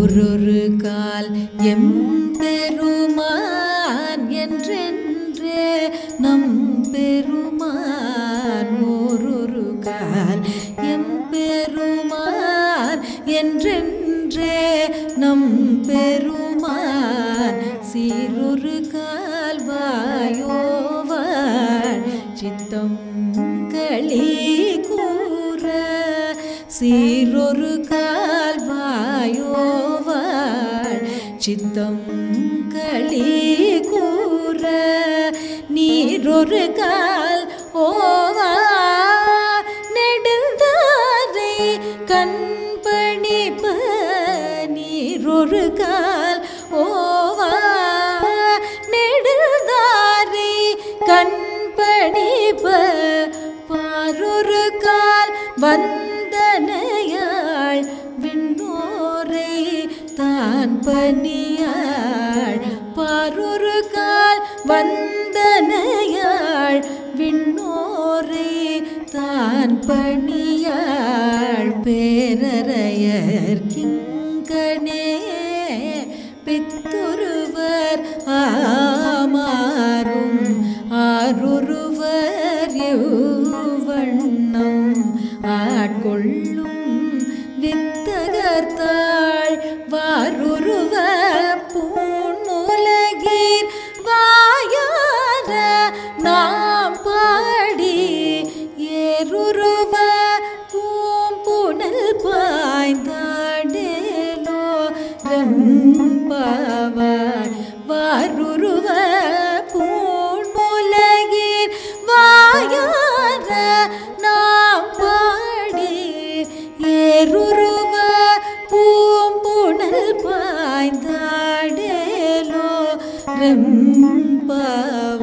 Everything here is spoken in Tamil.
ஓரொரு கால் எம்பெருமான் என்றென்றே நம் பெருமான் ஓரொரு கால் எம்பெருமான் என்றென்றே நம் பெருமான் சீரொரு கால்வாயோவாள் சித்தம் களி கூற சீரொரு கால்வாயோவாள் சித்தம் களி கூற நீரொரு கால் ஓவா நெடுந்தாரை கண்பணிப்ப நீரொரு கால் ஓவா நெடுந்தாரை கண்பணிப்ப பாரொரு கால் வந்தனையாள் விண்ணோரை தான் பணியாள் பாரொரு கால் வந்தனையாள் விண்ணோரை தான் பணியாள் பேரறையர் கிங்கனே பித்துருவர் ஆமாறும் ஆருருவர் வண்ணம் ஆட்கொள்ளும் வித்தகர்த்தாள் வாருருவ பூணுலகீர் வாயார நாம் பாடி ஏருருவ பூம்புணல் பாய்ந்தாடேலோ ரம்பாவாய் வாருருவ பூண்முலகீர் வாயார நாம் பாடி ஏருருவ பூம்புணல் பாய்ந்தாடேலோ ரம்பாவாய்